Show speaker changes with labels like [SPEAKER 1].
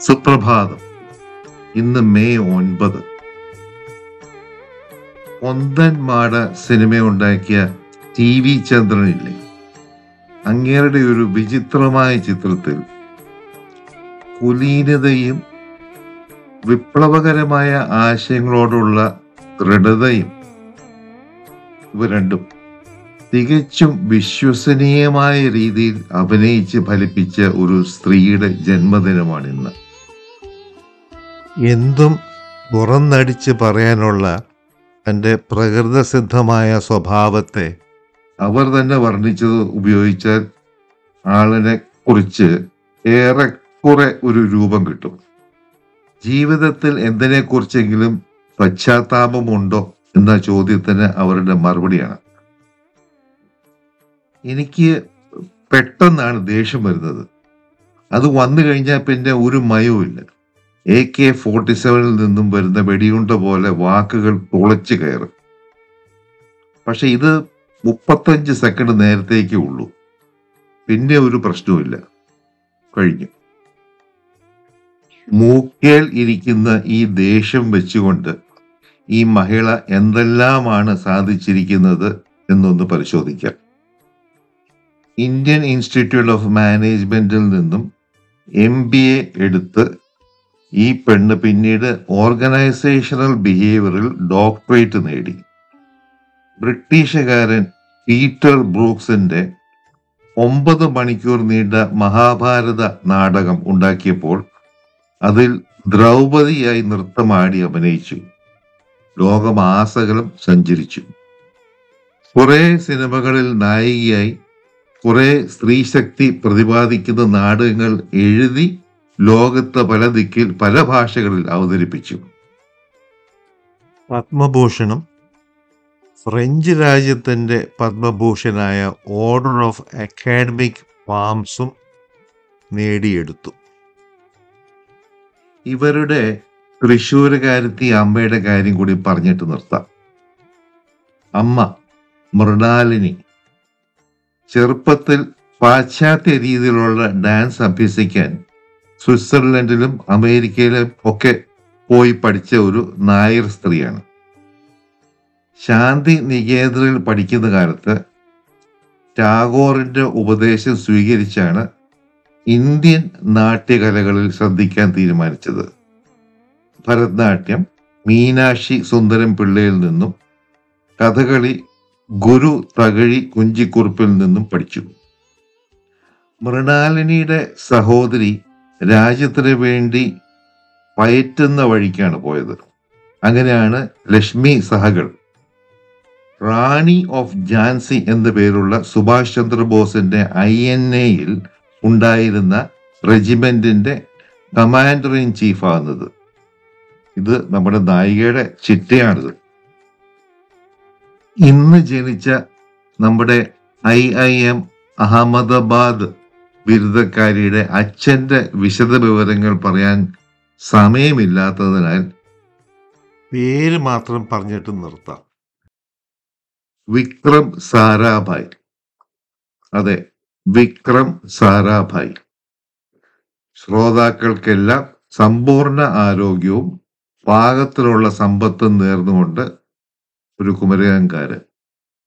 [SPEAKER 1] സുപ്രഭാതം ഇന്ന് മെയ് ഒൻപത് ഒന്തൻ മാട സിനിമ ഉണ്ടാക്കിയ ടി വി ചന്ദ്രനില്ലേ അങ്ങേരുടെ ഒരു വിചിത്രമായ ചിത്രത്തിൽ കുലീനതയും വിപ്ലവകരമായ ആശയങ്ങളോടുള്ള ദൃഢതയും ഇവ രണ്ടും തികച്ചും വിശ്വസനീയമായ രീതിയിൽ അഭിനയിച്ച് ഫലിപ്പിച്ച ഒരു സ്ത്രീയുടെ ജന്മദിനമാണ് ഇന്ന് എന്തും പുറന്നടിച്ച് പറയാനുള്ള തൻ്റെ പ്രകൃതസിദ്ധമായ സ്വഭാവത്തെ അവർ തന്നെ വർണ്ണിച്ചത് ഉപയോഗിച്ചാൽ ആളിനെ കുറിച്ച് ഏറെക്കുറെ ഒരു രൂപം കിട്ടും ജീവിതത്തിൽ എന്തിനെക്കുറിച്ചെങ്കിലും പശ്ചാത്താപമുണ്ടോ എന്ന ചോദ്യത്തിന് അവരുടെ മറുപടിയാണ് എനിക്ക് പെട്ടെന്നാണ് ദേഷ്യം വരുന്നത് അത് വന്നു കഴിഞ്ഞാൽ പിന്നെ ഒരു മയവുമില്ല എ കെ ഫോർട്ടി സെവനിൽ നിന്നും വരുന്ന വെടിയുണ്ട പോലെ വാക്കുകൾ തുളച്ചു കയറും പക്ഷെ ഇത് മുപ്പത്തഞ്ച് സെക്കൻഡ് നേരത്തേക്കേ ഉള്ളൂ പിന്നെ ഒരു പ്രശ്നവുമില്ല കഴിഞ്ഞു മൂക്കേൽ ഇരിക്കുന്ന ഈ ദേഷ്യം വെച്ചുകൊണ്ട് ഈ മഹിള എന്തെല്ലാമാണ് സാധിച്ചിരിക്കുന്നത് എന്നൊന്ന് പരിശോധിക്കാം ഇന്ത്യൻ ഇൻസ്റ്റിറ്റ്യൂട്ട് ഓഫ് മാനേജ്മെന്റിൽ നിന്നും എം ബി എ എടുത്ത് ഈ പെണ്ണ് പിന്നീട് ഓർഗനൈസേഷണൽ ബിഹേവിയറിൽ ഡോക്ടറേറ്റ് നേടി ബ്രിട്ടീഷുകാരൻ പീറ്റർ ബ്രൂക്സിന്റെ ഒമ്പത് മണിക്കൂർ നീണ്ട മഹാഭാരത നാടകം ഉണ്ടാക്കിയപ്പോൾ അതിൽ ദ്രൗപദിയായി നൃത്തമാടി അഭിനയിച്ചു ലോകമാസകലം സഞ്ചരിച്ചു കുറെ സിനിമകളിൽ നായികയായി കുറെ സ്ത്രീശക്തി പ്രതിപാദിക്കുന്ന നാടകങ്ങൾ എഴുതി ലോകത്ത് പല ദിക്കിൽ പല ഭാഷകളിൽ അവതരിപ്പിച്ചു പത്മഭൂഷണം ഫ്രഞ്ച് രാജ്യത്തിന്റെ പത്മഭൂഷനായ ഓർഡർ ഓഫ് അക്കാഡമിക് പാംസും നേടിയെടുത്തു ഇവരുടെ തൃശ്ശൂരുകാരത്തി അമ്മയുടെ കാര്യം കൂടി പറഞ്ഞിട്ട് നിർത്താം അമ്മ മൃണാലിനി ചെറുപ്പത്തിൽ പാശ്ചാത്യ രീതിയിലുള്ള ഡാൻസ് അഭ്യസിക്കാൻ സ്വിറ്റ്സർലൻഡിലും അമേരിക്കയിലും ഒക്കെ പോയി പഠിച്ച ഒരു നായർ സ്ത്രീയാണ് ശാന്തി നികേതനിൽ പഠിക്കുന്ന കാലത്ത് ടാഗോറിന്റെ ഉപദേശം സ്വീകരിച്ചാണ് ഇന്ത്യൻ നാട്യകലകളിൽ ശ്രദ്ധിക്കാൻ തീരുമാനിച്ചത് ഭരതനാട്യം മീനാക്ഷി സുന്ദരം പിള്ളയിൽ നിന്നും കഥകളി ഗുരു തകഴി കുഞ്ചിക്കുറുപ്പിൽ നിന്നും പഠിച്ചു മൃണാലിനിയുടെ സഹോദരി രാജ്യത്തിന് വേണ്ടി പയറ്റുന്ന വഴിക്കാണ് പോയത് അങ്ങനെയാണ് ലക്ഷ്മി സഹകൾ റാണി ഓഫ് ജാൻസി എന്ന പേരുള്ള സുഭാഷ് ചന്ദ്രബോസിന്റെ ഐ എൻ എയിൽ ഉണ്ടായിരുന്ന റെജിമെന്റിന്റെ കമാൻഡർ ഇൻ ചീഫ് ആകുന്നത് ഇത് നമ്മുടെ നായികയുടെ ചിട്ടയാണിത് ഇന്ന് ജനിച്ച നമ്മുടെ ഐ ഐ എം അഹമ്മദാബാദ് ബിരുദക്കാരിയുടെ അച്ഛന്റെ വിശദ വിവരങ്ങൾ പറയാൻ സമയമില്ലാത്തതിനാൽ പേര് മാത്രം പറഞ്ഞിട്ട് നിർത്താം വിക്രം സാരാഭായ് അതെ വിക്രം സാരാഭായ് ശ്രോതാക്കൾക്കെല്ലാം സമ്പൂർണ്ണ ആരോഗ്യവും പാകത്തിലുള്ള സമ്പത്തും നേർന്നുകൊണ്ട് ഒരു കുമരകംകാരൻ